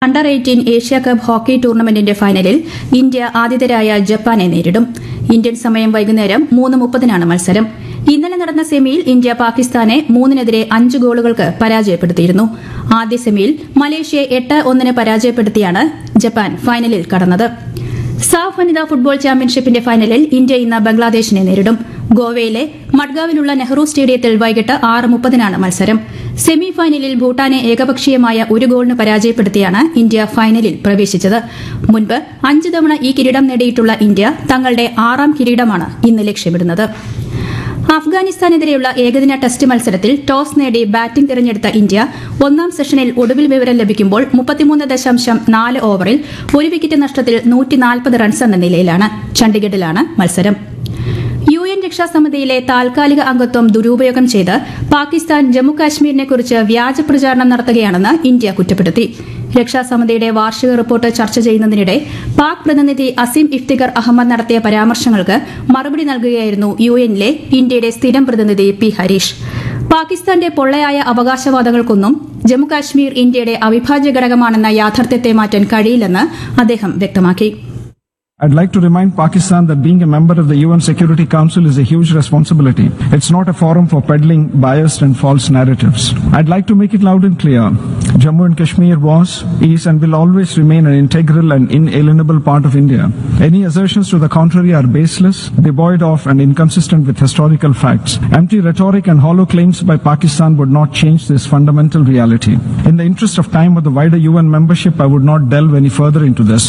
Under eighteen Asia cup hockey ടൂർണമെന്റിന്റെ ഫൈനലിൽ India ആതിഥേയരായ ജപ്പാനെ നേരിടും ഇന്ത്യൻ സമയം വൈകുന്നേരം മൂന്ന് മുപ്പതിനാണ് മത്സരം ഇന്നലെ നടന്ന സെമിയിൽ ഇന്ത്യ പാകിസ്ഥാനെ മൂന്നിനെതിരെ അഞ്ച് ഗോളുകൾക്ക് പരാജയപ്പെടുത്തിയിരുന്നു ആദ്യ സെമിയിൽ മലേഷ്യയെ എട്ട് ഒന്നിന് പരാജയപ്പെടുത്തിയാണ് ജപ്പാൻ ഫൈനലിൽ കടന്നത് സാഫ് വനിതാ ഫുട്ബോൾ ചാമ്പ്യൻഷിപ്പിന്റെ ഫൈനലിൽ ഇന്ത്യ ഇന്ന് ബംഗ്ലാദേശിനെ നേരിടും ഗോവയിലെ മഡ്ഗാവിലുള്ള നെഹ്റു സ്റ്റേഡിയത്തിൽ വൈകിട്ട് ആറ് മുപ്പതിനാണ് മത്സരം സെമി ഫൈനലിൽ ഭൂട്ടാനെ ഏകപക്ഷീയമായ ഒരു ഗോളിന് പരാജയപ്പെടുത്തിയാണ് ഇന്ത്യ ഫൈനലിൽ പ്രവേശിച്ചത് മുൻപ് അഞ്ച് തവണ ഈ കിരീടം നേടിയിട്ടുള്ള ഇന്ത്യ തങ്ങളുടെ ആറാം കിരീടമാണ് ഇന്ന് ലക്ഷ്യമിടുന്നത് അഫ്ഗാനിസ്ഥാനെതിരെയുള്ള ഏകദിന ടെസ്റ്റ് മത്സരത്തിൽ ടോസ് നേടി ബാറ്റിംഗ് തിരഞ്ഞെടുത്ത ഇന്ത്യ ഒന്നാം സെഷനിൽ ഒടുവിൽ വിവരം ലഭിക്കുമ്പോൾ മുപ്പത്തിമൂന്ന് ദശാംശം നാല് ഓവറിൽ ഒരു വിക്കറ്റ് നഷ്ടത്തിൽ നൂറ്റിനാൽപ്പത് റൺസ് എന്ന നിലയിലാണ് ചണ്ഡീഗഡിലാണ് മത്സരം യു എൻ രക്ഷാസമിതിയിലെ താൽക്കാലിക അംഗത്വം ദുരുപയോഗം ചെയ്ത് പാകിസ്ഥാൻ ജമ്മുകാശ്മീരിനെക്കുറിച്ച് വ്യാജ പ്രചാരണം നടത്തുകയാണെന്ന് ഇന്ത്യ കുറ്റപ്പെടുത്തി രക്ഷാസമിതിയുടെ വാർഷിക റിപ്പോർട്ട് ചർച്ച ചെയ്യുന്നതിനിടെ പാക് പ്രതിനിധി അസീം ഇഫ്തിഖർ അഹമ്മദ് നടത്തിയ പരാമർശങ്ങൾക്ക് മറുപടി നൽകുകയായിരുന്നു യു എന്നിലെ ഇന്ത്യയുടെ സ്ഥിരം പ്രതിനിധി പി ഹരീഷ് പാകിസ്ഥാന്റെ പൊള്ളയായ അവകാശവാദങ്ങൾക്കൊന്നും ജമ്മുകാശ്മീർ ഇന്ത്യയുടെ അവിഭാജ്യ ഘടകമാണെന്ന യാഥാർത്ഥ്യത്തെ മാറ്റാൻ കഴിയില്ലെന്ന് അദ്ദേഹം വ്യക്തമാക്കി I'd like to remind Pakistan that being a member of the UN Security Council is a huge responsibility. It's not a forum for peddling biased and false narratives. I'd like to make it loud and clear. Jammu and Kashmir was, is and will always remain an integral and inalienable part of India. Any assertions to the contrary are baseless, devoid of and inconsistent with historical facts. Empty rhetoric and hollow claims by Pakistan would not change this fundamental reality. In the interest of time of the wider UN membership, I would not delve any further into this.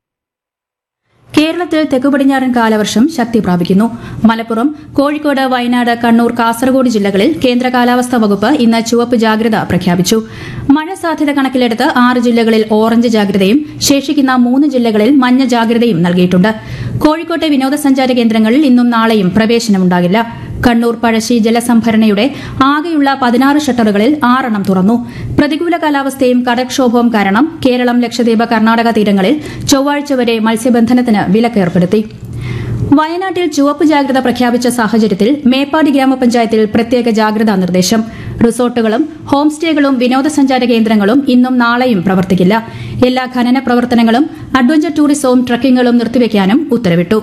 കേരളത്തിൽ തെക്കുപടിഞ്ഞാറൻ കാലവർഷം ശക്തി പ്രാപിക്കുന്നു മലപ്പുറം കോഴിക്കോട് വയനാട് കണ്ണൂർ കാസർഗോഡ് ജില്ലകളിൽ കേന്ദ്ര കാലാവസ്ഥാ വകുപ്പ് ഇന്ന് ചുവപ്പ് ജാഗ്രത പ്രഖ്യാപിച്ചു മഴ സാധ്യത കണക്കിലെടുത്ത് ആറ് ജില്ലകളിൽ ഓറഞ്ച് ജാഗ്രതയും ശേഷിക്കുന്ന മൂന്ന് ജില്ലകളിൽ മഞ്ഞ ജാഗ്രതയും നൽകിയിട്ടുണ്ട് കോഴിക്കോട്ടെ വിനോദസഞ്ചാര കേന്ദ്രങ്ങളിൽ ഇന്നും നാളെയും പ്രവേശനമുണ്ടാകില്ല കണ്ണൂർ പഴശ്ശി ജലസംഭരണിയുടെ ആകെയുള്ള പതിനാറ് ഷട്ടറുകളിൽ ആറെണ്ണം തുറന്നു പ്രതികൂല കാലാവസ്ഥയും കടൽക്ഷോഭവും കാരണം കേരളം ലക്ഷദ്വീപ് കർണാടക തീരങ്ങളിൽ ചൊവ്വാഴ്ച വരെ മത്സ്യബന്ധനത്തിന് വിലക്കേർപ്പെടുത്തി വയനാട്ടിൽ ചുവപ്പ് ജാഗ്രത പ്രഖ്യാപിച്ച സാഹചര്യത്തിൽ മേപ്പാടി ഗ്രാമപഞ്ചായത്തിൽ പ്രത്യേക ജാഗ്രതാ നിർദ്ദേശം റിസോർട്ടുകളും ഹോം സ്റ്റേകളും വിനോദസഞ്ചാര കേന്ദ്രങ്ങളും ഇന്നും നാളെയും പ്രവർത്തിക്കില്ല എല്ലാ ഖനന പ്രവർത്തനങ്ങളും അഡ്വഞ്ചർ ടൂറിസവും ട്രക്കിംഗുകളും നിർത്തിവെക്കാനും ഉത്തരവിട്ടു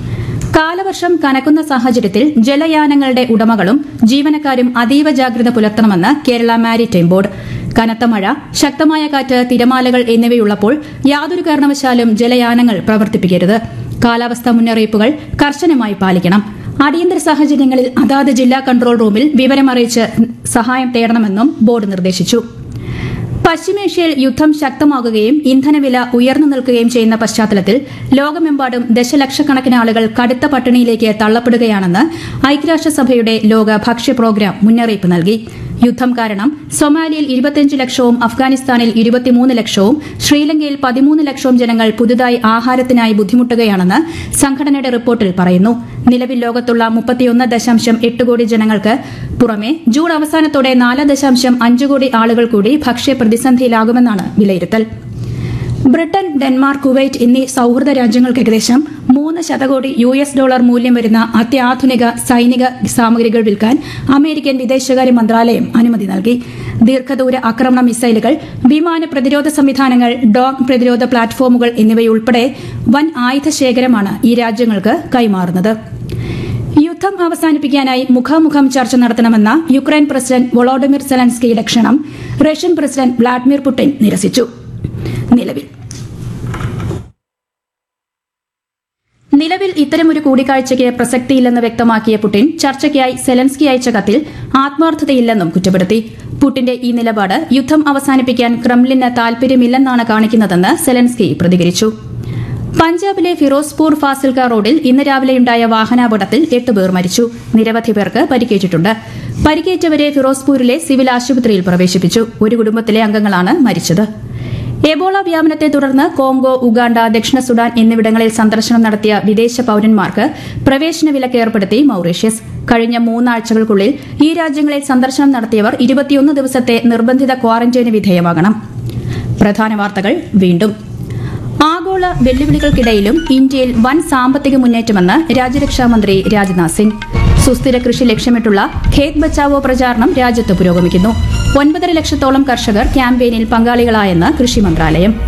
കാലവർഷം കനക്കുന്ന സാഹചര്യത്തിൽ ജലയാനങ്ങളുടെ ഉടമകളും ജീവനക്കാരും അതീവ ജാഗ്രത പുലർത്തണമെന്ന് കേരള മാരിടൈം ബോർഡ് കനത്ത മഴ ശക്തമായ കാറ്റ് തിരമാലകൾ എന്നിവയുള്ളപ്പോൾ യാതൊരു കാരണവശാലും ജലയാനങ്ങൾ പ്രവർത്തിപ്പിക്കരുത് കാലാവസ്ഥാ മുന്നറിയിപ്പുകൾ കർശനമായി പാലിക്കണം അടിയന്തര സാഹചര്യങ്ങളിൽ അതാത് ജില്ലാ കൺട്രോൾ റൂമിൽ വിവരമറിയിച്ച് സഹായം തേടണമെന്നും ബോർഡ് നിർദ്ദേശിച്ചു പശ്ചിമേഷ്യയിൽ യുദ്ധം ശക്തമാകുകയും ഇന്ധനവില ഉയർന്നു നിൽക്കുകയും ചെയ്യുന്ന പശ്ചാത്തലത്തിൽ ലോകമെമ്പാടും ദശലക്ഷക്കണക്കിന് ആളുകൾ കടുത്ത പട്ടിണിയിലേക്ക് തള്ളപ്പെടുകയാണെന്ന് ഐക്യരാഷ്ട്രസഭയുടെ ലോക ഭക്ഷ്യ പ്രോഗ്രാം മുന്നറിയിപ്പ് നൽകി യുദ്ധം കാരണം സൊമാലിയയിൽ ഇരുപത്തിയഞ്ച് ലക്ഷവും അഫ്ഗാനിസ്ഥാനിൽ ഇരുപത്തിമൂന്ന് ലക്ഷവും ശ്രീലങ്കയിൽ പതിമൂന്ന് ലക്ഷവും ജനങ്ങൾ പുതുതായി ആഹാരത്തിനായി ബുദ്ധിമുട്ടുകയാണെന്ന് സംഘടനയുടെ റിപ്പോർട്ടിൽ പറയുന്നു നിലവിൽ ലോകത്തുള്ള മുപ്പത്തിയൊന്ന് ദശാംശം എട്ട് കോടി ജനങ്ങൾക്ക് പുറമെ ജൂൺ അവസാനത്തോടെ നാല് ദശാംശം അഞ്ച് കോടി ആളുകൾ കൂടി ഭക്ഷ്യ പ്രതിസന്ധിയിലാകുമെന്നാണ് വിലയിരുത്തൽ ബ്രിട്ടൻ ഡെൻമാർക്ക് കുവൈറ്റ് എന്നീ സൌഹൃദ രാജ്യങ്ങൾക്ക് ഏകദേശം മൂന്ന് ശതകോടി യു എസ് ഡോളർ മൂല്യം വരുന്ന അത്യാധുനിക സൈനിക സാമഗ്രികൾ വിൽക്കാൻ അമേരിക്കൻ വിദേശകാര്യ മന്ത്രാലയം അനുമതി നൽകി ദീർഘദൂര ആക്രമണ മിസൈലുകൾ വിമാന പ്രതിരോധ സംവിധാനങ്ങൾ ഡോഗ് പ്രതിരോധ പ്ലാറ്റ്ഫോമുകൾ എന്നിവയുൾപ്പെടെ വൻ ആയുധ ശേഖരമാണ് ഈ രാജ്യങ്ങൾക്ക് കൈമാറുന്നത് യുദ്ധം അവസാനിപ്പിക്കാനായി മുഖാമുഖം ചർച്ച നടത്തണമെന്ന യുക്രൈൻ പ്രസിഡന്റ് വൊളോഡിമിർ സെലൻസ്കിയുടെ ക്ഷണം റഷ്യൻ പ്രസിഡന്റ് വ്ളാഡിമിർ പുടിൻ നിരസിച്ചു നിലവിൽ നിലവിൽ ഇത്തരമൊരു കൂടിക്കാഴ്ചയ്ക്ക് പ്രസക്തിയില്ലെന്ന് വ്യക്തമാക്കിയ പുടിൻ ചർച്ചയ്ക്കായി സെലൻസ്കി അയച്ച കത്തിൽ ആത്മാർത്ഥതയില്ലെന്നും കുറ്റപ്പെടുത്തി പുടിന്റെ ഈ നിലപാട് യുദ്ധം അവസാനിപ്പിക്കാൻ ക്രെംലിന് താൽപര്യമില്ലെന്നാണ് കാണിക്കുന്നതെന്ന് സെലൻസ്കി പ്രതികരിച്ചു പഞ്ചാബിലെ ഫിറോസ്പൂർ ഫാസിൽക റോഡിൽ ഇന്ന് രാവിലെയുണ്ടായ വാഹനാപകടത്തിൽ എട്ട് പേർ മരിച്ചു നിരവധി പേർക്ക് പരിക്കേറ്റിട്ടുണ്ട് പരിക്കേറ്റവരെ ഫിറോസ്പൂരിലെ സിവിൽ ആശുപത്രിയിൽ പ്രവേശിപ്പിച്ചു ഒരു കുടുംബത്തിലെ അംഗങ്ങളാണ് മരിച്ചത് എബോള വ്യാപനത്തെ തുടർന്ന് കോങ്കോ ഉഗാണ്ട ദക്ഷിണ സുഡാൻ എന്നിവിടങ്ങളിൽ സന്ദർശനം നടത്തിയ വിദേശ പൌരന്മാർക്ക് പ്രവേശന വിലക്ക് ഏർപ്പെടുത്തി മൌറീഷ്യസ് കഴിഞ്ഞ മൂന്നാഴ്ചകൾക്കുള്ളിൽ ഈ രാജ്യങ്ങളിൽ സന്ദർശനം നടത്തിയവർ ഇരുപത്തിയൊന്ന് ദിവസത്തെ നിർബന്ധിത ക്വാറന്റൈന് വിധേയമാകണം പ്രധാന വാർത്തകൾ വീണ്ടും ആഗോള വെല്ലുവിളികൾക്കിടയിലും ഇന്ത്യയിൽ വൻ സാമ്പത്തിക മുന്നേറ്റമെന്ന് രാജ്യരക്ഷാമന്ത്രി രാജ്നാഥ് സിംഗ് സുസ്ഥിര കൃഷി ലക്ഷ്യമിട്ടുള്ള ഖേത് ബച്ചാവോ പ്രചാരണം രാജ്യത്ത് പുരോഗമിക്കുന്നു ഒൻപതര ലക്ഷത്തോളം കർഷകർ ക്യാമ്പയിനിൽ പങ്കാളികളായെന്ന് കൃഷി മന്ത്രാലയം